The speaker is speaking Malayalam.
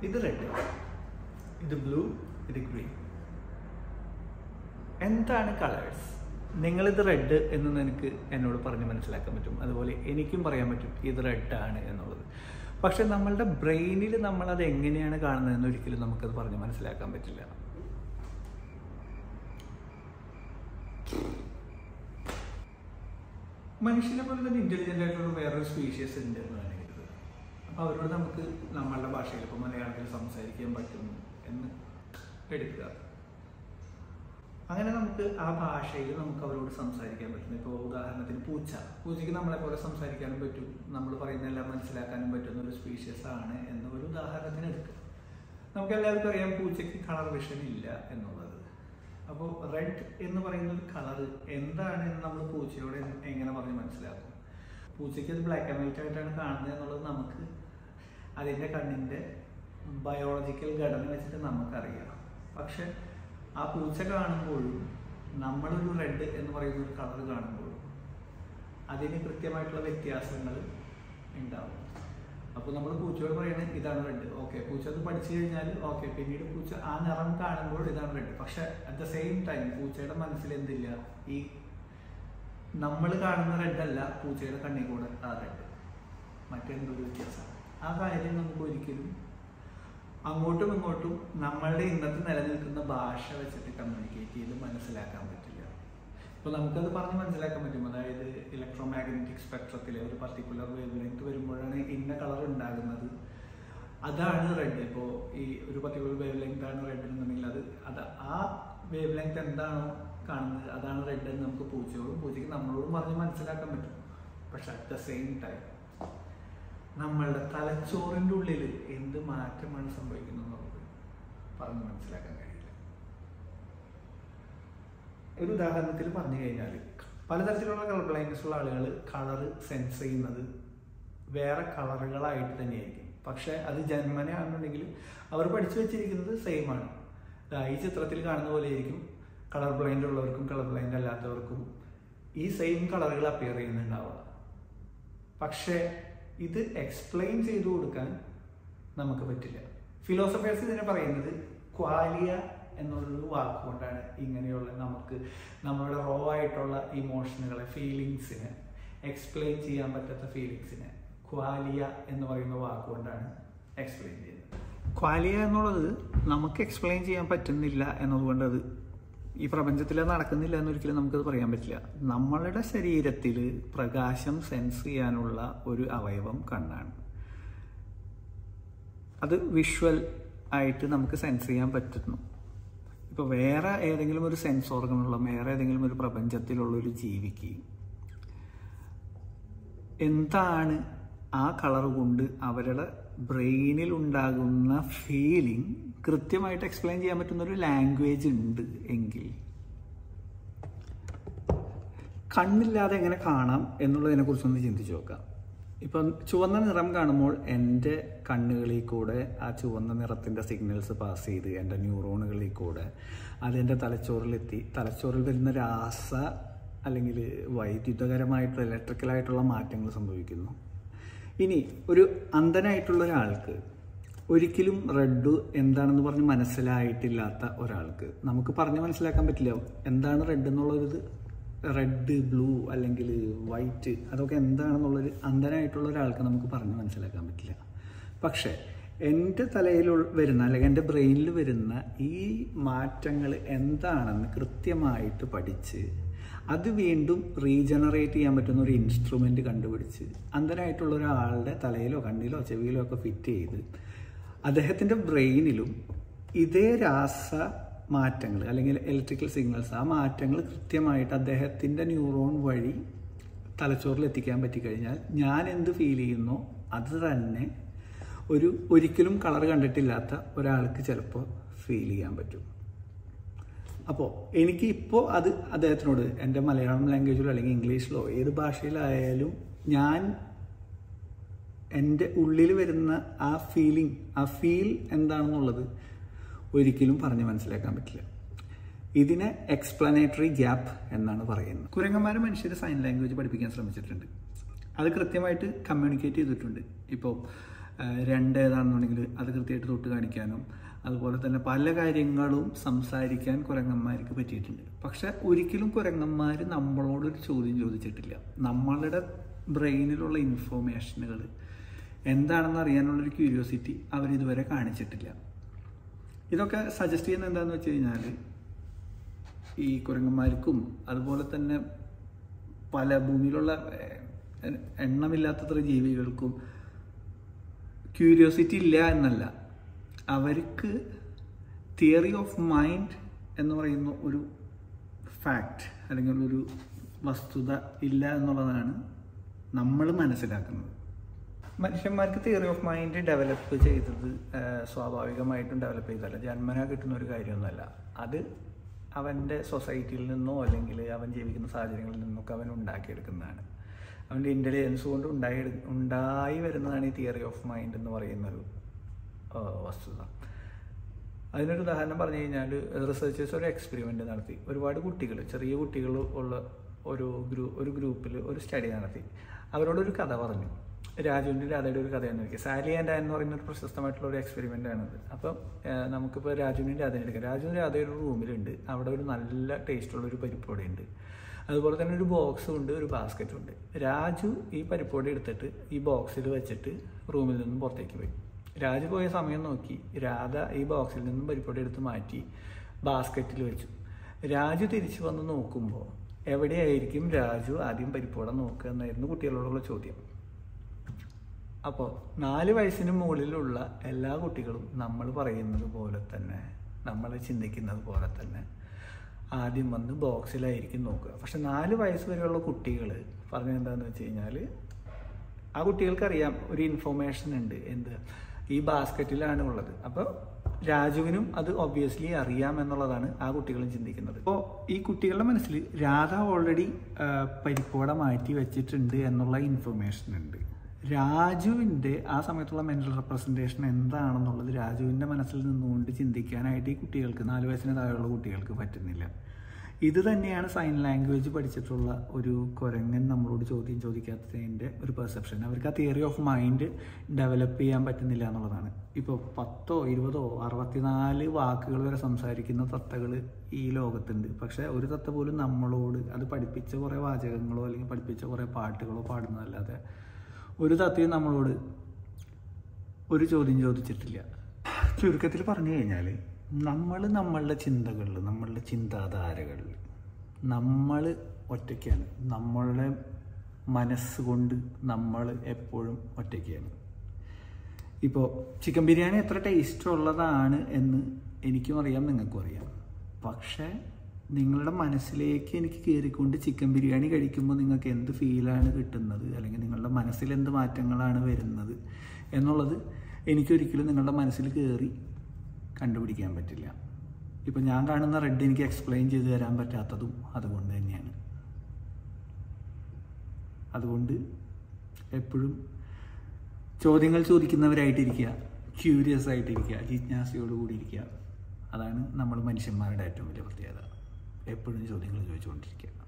ഇത് റെഡ് ഇത് ബ്ലൂ ഇത് ഗ്രീൻ എന്താണ് കളേഴ്സ് നിങ്ങളിത് റെഡ് എന്ന് എനിക്ക് എന്നോട് പറഞ്ഞ് മനസ്സിലാക്കാൻ പറ്റും അതുപോലെ എനിക്കും പറയാൻ പറ്റും ഇത് റെഡ് ആണ് എന്നുള്ളത് പക്ഷെ നമ്മളുടെ ബ്രെയിനിൽ നമ്മൾ അത് എങ്ങനെയാണ് കാണുന്നതെന്ന് ഒരിക്കലും നമുക്കത് പറഞ്ഞ് മനസ്സിലാക്കാൻ പറ്റില്ല മനുഷ്യനെ പോലെ തന്നെ ഇന്റലിജന്റ് ആയിട്ടുള്ള വേറൊരു സ്പീഷ്യസ് ഉണ്ട് എന്ന് വേണമെങ്കിൽ അപ്പോൾ അവരോട് നമുക്ക് നമ്മളുടെ ഭാഷയിൽ ഇപ്പോൾ മലയാളത്തിൽ സംസാരിക്കാൻ പറ്റും എന്ന് എടുക്കുക അങ്ങനെ നമുക്ക് ആ ഭാഷയിൽ നമുക്ക് അവരോട് സംസാരിക്കാൻ പറ്റും ഇപ്പോൾ ഉദാഹരണത്തിന് പൂച്ച പൂച്ചയ്ക്ക് നമ്മളെ പോലെ സംസാരിക്കാനും പറ്റും നമ്മൾ പറയുന്നതെല്ലാം മനസ്സിലാക്കാനും പറ്റുന്ന ഒരു സ്പീഷ്യസ് ആണ് എന്ന ഒരു ഉദാഹരണത്തിന് എടുക്കുക നമുക്ക് എല്ലാവർക്കും അറിയാം പൂച്ചയ്ക്ക് കളർ വിഷൻ ഇല്ല എന്നുള്ളത് അപ്പോൾ റെഡ് എന്ന് പറയുന്ന ഒരു കളർ എന്താണ് എന്ന് നമ്മൾ പൂച്ചയോട് എങ്ങനെ പറഞ്ഞ് മനസ്സിലാക്കും പൂച്ചയ്ക്ക് അത് ബ്ലാക്ക് ആൻഡ് വൈറ്റ് ആയിട്ടാണ് കാണുന്നത് എന്നുള്ളത് നമുക്ക് അതിൻ്റെ കണ്ണിൻ്റെ ബയോളജിക്കൽ ഘടന വെച്ചിട്ട് നമുക്കറിയാം പക്ഷെ ആ പൂച്ച കാണുമ്പോഴും നമ്മളൊരു റെഡ് എന്ന് പറയുന്ന ഒരു കളർ കാണുമ്പോഴും അതിന് കൃത്യമായിട്ടുള്ള വ്യത്യാസങ്ങൾ ഉണ്ടാവും അപ്പോൾ നമ്മൾ പൂച്ചയോട് പറയുന്നത് ഇതാണ് റെഡ് ഓക്കെ പൂച്ച അത് പഠിച്ചു കഴിഞ്ഞാൽ ഓക്കെ പിന്നീട് പൂച്ച ആ നിറം കാണുമ്പോൾ ഇതാണ് റെഡ് പക്ഷെ അറ്റ് ദ സെയിം ടൈം പൂച്ചയുടെ മനസ്സിൽ എന്തില്ല ഈ നമ്മൾ കാണുന്ന റെഡ് അല്ല പൂച്ചയുടെ കണ്ണിൽ കൂടെ ആ റെഡ് മറ്റെന്തൊരു വ്യത്യാസം ആ കാര്യം നമുക്ക് ഒരിക്കലും അങ്ങോട്ടും ഇങ്ങോട്ടും നമ്മളുടെ ഇന്നത്തെ നിലനിൽക്കുന്ന ഭാഷ വെച്ചിട്ട് കമ്മ്യൂണിക്കേറ്റ് ചെയ്ത് മനസ്സിലാക്കാൻ പറ്റില്ല ഇപ്പോൾ നമുക്കത് പറഞ്ഞ് മനസ്സിലാക്കാൻ പറ്റും അതായത് ഇലക്ട്രോ മാഗ്നറ്റിക് സ്പെക്ട്രത്തിലെ ഒരു പർട്ടിക്കുലർ വേവ് ലെങ്ത് വരുമ്പോഴാണ് ഇന്ന കളർ ഉണ്ടാകുന്നത് അതാണ് റെഡ് ഇപ്പോൾ ഈ ഒരു പർട്ടിക്കുലർ വേവ് ലെങ്ത് ആണ് റെഡ് എന്നുണ്ടെങ്കിൽ അത് അത് ആ വേവ് ലെങ്ത് എന്താണോ കാണുന്നത് അതാണ് റെഡ് എന്ന് നമുക്ക് പൂച്ചയോടും പൂച്ചയ്ക്ക് നമ്മളോടും പറഞ്ഞ് മനസ്സിലാക്കാൻ പറ്റും പക്ഷെ അറ്റ് ദ സെയിം ടൈം നമ്മളുടെ തലച്ചോറിൻ്റെ ഉള്ളിൽ എന്ത് മാറ്റമാണ് സംഭവിക്കുന്നത് എന്നുള്ളത് പറഞ്ഞ് മനസ്സിലാക്കാൻ കഴിയില്ല ഒരു ഉദാഹരണത്തിൽ പറഞ്ഞു കഴിഞ്ഞാൽ പലതരത്തിലുള്ള കളർ ബ്ലൈൻഡ്നസ് ഉള്ള ആളുകൾ കളർ സെൻസ് ചെയ്യുന്നത് വേറെ കളറുകളായിട്ട് തന്നെയായിരിക്കും പക്ഷെ അത് ജന്മനാണെന്നുണ്ടെങ്കിൽ അവർ പഠിച്ചു വെച്ചിരിക്കുന്നത് സെയിം ആണ് ദാ ഈ ചിത്രത്തിൽ കാണുന്ന പോലെ ആയിരിക്കും കളർ ബ്ലൈൻഡ് ഉള്ളവർക്കും കളർ ബ്ലൈൻഡ് അല്ലാത്തവർക്കും ഈ സെയിം കളറുകൾ അപ്പിയർ ചെയ്യുന്നുണ്ടാവുക പക്ഷേ ഇത് എക്സ്പ്ലെയിൻ ചെയ്തു കൊടുക്കാൻ നമുക്ക് പറ്റില്ല ഫിലോസഫേഴ്സ് ഇതിനെ പറയുന്നത് ക്വാലിയ എന്നുള്ളൊരു വാക്കുകൊണ്ടാണ് ഇങ്ങനെയുള്ള നമുക്ക് നമ്മളുടെ റോ ആയിട്ടുള്ള ഇമോഷനുകളെ ഫീലിങ്സിനെ എക്സ്പ്ലെയിൻ ചെയ്യാൻ പറ്റാത്ത ഫീലിങ്സിനെ ക്വാലിയ എന്ന് പറയുന്ന വാക്കുകൊണ്ടാണ് എക്സ്പ്ലെയിൻ ചെയ്യുന്നത് ക്വാലിയ എന്നുള്ളത് നമുക്ക് എക്സ്പ്ലെയിൻ ചെയ്യാൻ പറ്റുന്നില്ല എന്നതുകൊണ്ട് അത് ഈ പ്രപഞ്ചത്തിൽ അത് നടക്കുന്നില്ല എന്നൊരിക്കലും നമുക്കത് പറയാൻ പറ്റില്ല നമ്മളുടെ ശരീരത്തിൽ പ്രകാശം സെൻസ് ചെയ്യാനുള്ള ഒരു അവയവം കണ്ണാണ് അത് വിഷ്വൽ ആയിട്ട് നമുക്ക് സെൻസ് ചെയ്യാൻ പറ്റുന്നു ഇപ്പോൾ വേറെ ഏതെങ്കിലും ഒരു സെൻസ് ഓർഗനുള്ള വേറെ ഏതെങ്കിലും ഒരു പ്രപഞ്ചത്തിലുള്ള ഒരു ജീവിക്ക് എന്താണ് ആ കളർ കൊണ്ട് അവരുടെ ബ്രെയിനിൽ ഉണ്ടാകുന്ന ഫീലിംഗ് കൃത്യമായിട്ട് എക്സ്പ്ലെയിൻ ചെയ്യാൻ പറ്റുന്ന ഒരു ലാംഗ്വേജ് ഉണ്ട് എങ്കിൽ കണ്ണില്ലാതെ എങ്ങനെ കാണാം എന്നുള്ളതിനെ കുറിച്ചൊന്ന് ചിന്തിച്ചു നോക്കാം ഇപ്പം ചുവന്ന നിറം കാണുമ്പോൾ എൻ്റെ കണ്ണുകളിൽ കൂടെ ആ ചുവന്ന നിറത്തിൻ്റെ സിഗ്നൽസ് പാസ് ചെയ്ത് എൻ്റെ ന്യൂറോണുകളിൽ കൂടെ അതെൻ്റെ തലച്ചോറിലെത്തി തലച്ചോറിൽ വരുന്ന രാസ അല്ലെങ്കിൽ വൈദ്യുതകരമായിട്ടുള്ള ഇലക്ട്രിക്കലായിട്ടുള്ള മാറ്റങ്ങൾ സംഭവിക്കുന്നു ഇനി ഒരു അന്ധനായിട്ടുള്ള ഒരാൾക്ക് ഒരിക്കലും റെഡ് എന്താണെന്ന് പറഞ്ഞ് മനസ്സിലായിട്ടില്ലാത്ത ഒരാൾക്ക് നമുക്ക് പറഞ്ഞ് മനസ്സിലാക്കാൻ പറ്റില്ല എന്താണ് റെഡ് എന്നുള്ളൊരിത് റെഡ് ബ്ലൂ അല്ലെങ്കിൽ വൈറ്റ് അതൊക്കെ എന്താണെന്നുള്ളൊരു അന്ധനായിട്ടുള്ള ഒരാൾക്ക് നമുക്ക് പറഞ്ഞ് മനസ്സിലാക്കാൻ പറ്റില്ല പക്ഷേ എൻ്റെ തലയിൽ വരുന്ന അല്ലെങ്കിൽ എൻ്റെ ബ്രെയിനിൽ വരുന്ന ഈ മാറ്റങ്ങൾ എന്താണെന്ന് കൃത്യമായിട്ട് പഠിച്ച് അത് വീണ്ടും റീജനറേറ്റ് ചെയ്യാൻ പറ്റുന്ന ഒരു ഇൻസ്ട്രുമെൻ്റ് കണ്ടുപിടിച്ച് അന്ധനായിട്ടുള്ള ഒരാളുടെ തലയിലോ കണ്ണിലോ ചെവിയിലോ ഒക്കെ ഫിറ്റ് ചെയ്ത് അദ്ദേഹത്തിൻ്റെ ബ്രെയിനിലും ഇതേ രാസ മാറ്റങ്ങൾ അല്ലെങ്കിൽ ഇലക്ട്രിക്കൽ സിഗ്നൽസ് ആ മാറ്റങ്ങൾ കൃത്യമായിട്ട് അദ്ദേഹത്തിൻ്റെ ന്യൂറോൺ വഴി തലച്ചോറിൽ എത്തിക്കാൻ പറ്റിക്കഴിഞ്ഞാൽ ഞാൻ എന്ത് ഫീൽ ചെയ്യുന്നോ അത് തന്നെ ഒരു ഒരിക്കലും കളർ കണ്ടിട്ടില്ലാത്ത ഒരാൾക്ക് ചിലപ്പോൾ ഫീൽ ചെയ്യാൻ പറ്റും അപ്പോൾ എനിക്ക് ഇപ്പോൾ അത് അദ്ദേഹത്തിനോട് എൻ്റെ മലയാളം ലാംഗ്വേജിലോ അല്ലെങ്കിൽ ഇംഗ്ലീഷിലോ ഏത് ഭാഷയിലായാലും ഞാൻ എൻ്റെ ഉള്ളിൽ വരുന്ന ആ ഫീലിംഗ് ആ ഫീൽ എന്താണെന്നുള്ളത് ഒരിക്കലും പറഞ്ഞ് മനസ്സിലാക്കാൻ പറ്റില്ല ഇതിനെ എക്സ്പ്ലനേറ്ററി ഗ്യാപ്പ് എന്നാണ് പറയുന്നത് കുരങ്ങന്മാർ മനുഷ്യരെ സൈൻ ലാംഗ്വേജ് പഠിപ്പിക്കാൻ ശ്രമിച്ചിട്ടുണ്ട് അത് കൃത്യമായിട്ട് കമ്മ്യൂണിക്കേറ്റ് ചെയ്തിട്ടുണ്ട് ഇപ്പോൾ ആ, രണ്ട് ഏതാണെന്നുണ്ടെങ്കിൽ അത് കൃത്യമായിട്ട് തൊട്ട് കാണിക്കാനും അതുപോലെ തന്നെ പല കാര്യങ്ങളും സംസാരിക്കാൻ കുരങ്ങന്മാർക്ക് പറ്റിയിട്ടുണ്ട് പക്ഷെ ഒരിക്കലും കുരങ്ങന്മാർ നമ്മളോടൊരു ചോദ്യം ചോദിച്ചിട്ടില്ല നമ്മളുടെ ബ്രെയിനിലുള്ള ഇൻഫോർമേഷനുകൾ എന്താണെന്ന് അറിയാനുള്ളൊരു ക്യൂരിയോസിറ്റി അവരിതുവരെ കാണിച്ചിട്ടില്ല ഇതൊക്കെ സജസ്റ്റ് ചെയ്യുന്നത് എന്താണെന്ന് വെച്ച് കഴിഞ്ഞാൽ ഈ കുരങ്ങന്മാർക്കും അതുപോലെ തന്നെ പല ഭൂമിയിലുള്ള ഏഹ്, എണ്ണമില്ലാത്തത്ര ജീവികൾക്കും ക്യൂരിയോസിറ്റി ഇല്ല എന്നല്ല അവർക്ക് തിയറി ഓഫ് മൈൻഡ് എന്ന് പറയുന്ന ഒരു ഫാക്റ്റ് അല്ലെങ്കിൽ ഒരു വസ്തുത ഇല്ല എന്നുള്ളതാണ് നമ്മൾ മനസ്സിലാക്കുന്നത് മനുഷ്യന്മാർക്ക് തിയറി ഓഫ് മൈൻഡ് ഡെവലപ്പ് ചെയ്തത് ആ, സ്വാഭാവികമായിട്ടും ഡെവലപ്പ് ചെയ്തല്ല ജന്മന കിട്ടുന്ന ഒരു കാര്യമൊന്നുമല്ല അത് അവൻ്റെ സൊസൈറ്റിയിൽ നിന്നോ അല്ലെങ്കിൽ അവൻ ജീവിക്കുന്ന സാഹചര്യങ്ങളിൽ നിന്നൊക്കെ അവൻ ഉണ്ടാക്കിയെടുക്കുന്നതാണ് അവൻ്റെ ഇൻ്റലിജൻസ് കൊണ്ട് ഉണ്ടായി ഉണ്ടായി വരുന്നതാണ് ഈ തിയറി ഓഫ് മൈൻഡ് എന്ന് പറയുന്നൊരു ആ, വസ്തുത അതിനൊരു ഉദാഹരണം പറഞ്ഞു കഴിഞ്ഞാൽ റിസർച്ചേഴ്സ് ഒരു എക്സ്പെരിമെൻ്റ് നടത്തി ഒരുപാട് കുട്ടികൾ ചെറിയ കുട്ടികൾ ഉള്ള ഒരു ഗ്രൂ ഒരു ഗ്രൂപ്പിൽ ഒരു സ്റ്റഡി നടത്തി അവരോടൊരു കഥ പറഞ്ഞു രാജുവിൻ്റെ രാധയുടെ ഒരു കഥയെന്ന് വെക്കുക സാലി ആൻഡ് ആൻ എന്ന് പറയുന്ന ഒരു പ്രശസ്തമായിട്ടുള്ള ഒരു എക്സ്പെരിമെൻ്റ് ആണിത് അപ്പം ഏഹ്, നമുക്കിപ്പോൾ രാജുവിനും രാധേനെ എടുക്കാം രാജുവിനും രാധ ഒരു റൂമിലുണ്ട് അവിടെ ഒരു നല്ല ടേസ്റ്റുള്ള ഒരു പരിപ്പോടെ ഉണ്ട് അതുപോലെ തന്നെ ഒരു ബോക്സും ഉണ്ട് ഒരു ബാസ്ക്കറ്റും ഉണ്ട് രാജു ഈ പരിപ്പോടെ എടുത്തിട്ട് ഈ ബോക്സിൽ വെച്ചിട്ട് റൂമിൽ നിന്നും പുറത്തേക്ക് പോയി രാജു പോയ സമയം നോക്കി രാധ ഈ ബോക്സിൽ നിന്നും പരിപ്പോടെ എടുത്ത് മാറ്റി ബാസ്ക്കറ്റിൽ വെച്ചു രാജു തിരിച്ചു വന്ന് നോക്കുമ്പോൾ എവിടെയായിരിക്കും രാജു ആദ്യം പരിപ്പോടെ നോക്കുക എന്നായിരുന്നു കുട്ടികളോടുള്ള ചോദ്യം അപ്പോൾ നാല് വയസ്സിന് മുകളിലുള്ള എല്ലാ കുട്ടികളും നമ്മൾ പറയുന്നത് പോലെ തന്നെ നമ്മൾ ചിന്തിക്കുന്നത് പോലെ തന്നെ ആദ്യം വന്ന് ബോക്സിലായിരിക്കും നോക്കുക പക്ഷെ നാല് വയസ്സ് വരെയുള്ള കുട്ടികൾ പറഞ്ഞത് എന്താണെന്ന് വെച്ച് കഴിഞ്ഞാൽ ആ കുട്ടികൾക്കറിയാം ഒരു ഇൻഫോർമേഷൻ ഉണ്ട് എന്ത് ഈ ബാസ്ക്കറ്റിലാണ് ഉള്ളത് അപ്പോൾ രാജുവിനും അത് ഒബ്വിയസ്ലി അറിയാം എന്നുള്ളതാണ് ആ കുട്ടികളും ചിന്തിക്കുന്നത് അപ്പോൾ ഈ കുട്ടികളുടെ മനസ്സിൽ രാധ ഓൾറെഡി പരിപ്പോട മാറ്റി വെച്ചിട്ടുണ്ട് എന്നുള്ള ഇൻഫർമേഷൻ ഉണ്ട് രാജുവിൻ്റെ ആ സമയത്തുള്ള മെൻ്റൽ റെപ്രസെൻറ്റേഷൻ എന്താണെന്നുള്ളത് രാജുവിൻ്റെ മനസ്സിൽ നിന്നുകൊണ്ട് ചിന്തിക്കാനായിട്ട് ഈ കുട്ടികൾക്ക് നാല് വയസ്സിന് താഴെയുള്ള കുട്ടികൾക്ക് പറ്റുന്നില്ല ഇത് തന്നെയാണ് സൈൻ ലാംഗ്വേജ് പഠിച്ചിട്ടുള്ള ഒരു കുരങ്ങൻ നമ്മളോട് ചോദ്യം ചോദിക്കാത്തതിൻ്റെ ഒരു പെർസെപ്ഷൻ അവർക്ക് ആ തിയറി ഓഫ് മൈൻഡ് ഡെവലപ്പ് ചെയ്യാൻ പറ്റുന്നില്ല എന്നുള്ളതാണ് ഇപ്പോൾ പത്തോ ഇരുപതോ അറുപത്തിനാല് വാക്കുകൾ വരെ സംസാരിക്കുന്ന തത്തകൾ ഈ ലോകത്തുണ്ട് പക്ഷേ ഒരു തത്ത പോലും നമ്മളോട് അത് പഠിപ്പിച്ച കുറേ വാചകങ്ങളോ അല്ലെങ്കിൽ പഠിപ്പിച്ച കുറേ പാട്ടുകളോ പാടുന്നതല്ലാതെ ഒരു തത്തയും നമ്മളോട് ഒരു ചോദ്യം ചോദിച്ചിട്ടില്ല ചുരുക്കത്തിൽ പറഞ്ഞു കഴിഞ്ഞാൽ നമ്മൾ നമ്മളുടെ ചിന്തകളിൽ നമ്മളുടെ ചിന്താധാരകളിൽ നമ്മൾ ഒറ്റയ്ക്കാണ് നമ്മളുടെ മനസ്സുകൊണ്ട് നമ്മൾ എപ്പോഴും ഒറ്റയ്ക്കാണ് ഇപ്പോൾ ചിക്കൻ ബിരിയാണി എത്ര ടേസ്റ്റ് ഉള്ളതാണ് എന്ന് എനിക്കും അറിയാം നിങ്ങൾക്കും അറിയാം പക്ഷേ നിങ്ങളുടെ മനസ്സിലേക്ക് എനിക്ക് കയറിക്കൊണ്ട് ചിക്കൻ ബിരിയാണി കഴിക്കുമ്പോൾ നിങ്ങൾക്ക് എന്ത് ഫീലാണ് കിട്ടുന്നത് അല്ലെങ്കിൽ നിങ്ങളുടെ മനസ്സിൽ എന്ത് മാറ്റങ്ങളാണ് വരുന്നത് എന്നുള്ളത് എനിക്കൊരിക്കലും നിങ്ങളുടെ മനസ്സിൽ കയറി കണ്ടുപിടിക്കാൻ പറ്റില്ല ഇപ്പം ഞാൻ കാണുന്ന റെഡ് എനിക്ക് എക്സ്പ്ലെയിൻ ചെയ്തു തരാൻ പറ്റാത്തതും അതുകൊണ്ട് തന്നെയാണ് അതുകൊണ്ട് എപ്പോഴും ചോദ്യങ്ങൾ ചോദിക്കുന്നവരായിട്ടിരിക്കുക ക്യൂരിയസ് ആയിട്ടിരിക്കുക ജിജ്ഞാസയോട് കൂടി ഇരിക്കുക അതാണ് നമ്മൾ മനുഷ്യന്മാരുടെ ഏറ്റവും വലിയ പ്രത്യേകത എപ്പോഴും ചോദ്യങ്ങൾ ചോദിച്ചുകൊണ്ടിരിക്കുക